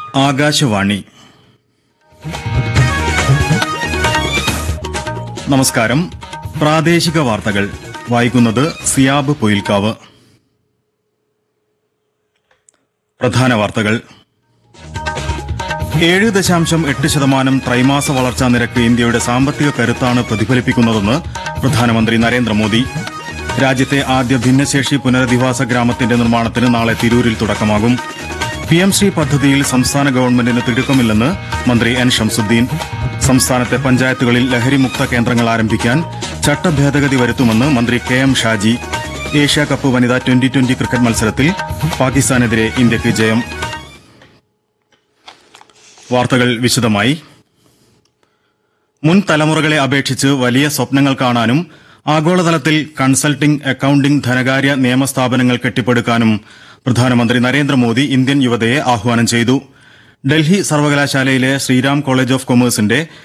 ആകാശവാണി നമസ്കാരം പ്രാദേശിക വാർത്തകൾ വായിക്കുന്നത് സിയാബ് പൊയിൽക്കാവ് പ്രധാന വാർത്തകൾ ഏഴ് ദശാംശം എട്ട് ശതമാനം ത്രൈമാസ വളർച്ചാ നിരക്ക് ഇന്ത്യയുടെ സാമ്പത്തിക കരുത്താണ് പ്രതിഫലിപ്പിക്കുന്നതെന്ന് പ്രധാനമന്ത്രി നരേന്ദ്രമോദി രാജ്യത്തെ ആദ്യ ഭിന്നശേഷി പുനരധിവാസ ഗ്രാമത്തിന്റെ നിർമ്മാണത്തിന് നാളെ തിരൂരിൽ തുടക്കമാകും പി എം ശ്രീ പദ്ധതിയിൽ സംസ്ഥാന ഗവൺമെന്റിന് തിടുക്കമില്ലെന്ന് മന്ത്രി എൻ ഷംസുദ്ദീൻ സംസ്ഥാനത്തെ പഞ്ചായത്തുകളിൽ ലഹരിമുക്ത കേന്ദ്രങ്ങൾ ആരംഭിക്കാൻ ചട്ടഭേദഗതി വരുത്തുമെന്ന് മന്ത്രി K M Shaji Asia Cup വനിതാ ട്വന്റി ട്വന്റി ക്രിക്കറ്റ് മത്സരത്തിൽ പാകിസ്ഥാനെതിരെ ഇന്ത്യക്ക് ജയം വാർത്തകൾ വിശദമായി മുൻ തലമുറകളെ അപേക്ഷിച്ച് വലിയ സ്വപ്നങ്ങൾ കാണാനും ആഗോളതലത്തിൽ കൺസൾട്ടിംഗ് അക്കൌണ്ടിംഗ് ധനകാര്യ നിയമ സ്ഥാപനങ്ങൾ കെട്ടിപ്പടുക്കാനും പ്രധാനമന്ത്രി നരേന്ദ്രമോദി ഇന്ത്യൻ യുവതയെ ആഹ്വാനം ചെയ്തു ഡൽഹി സർവകലാശാലയിലെ ശ്രീരാം കോളേജ് ഓഫ് കൊമേഴ്സിന്റെ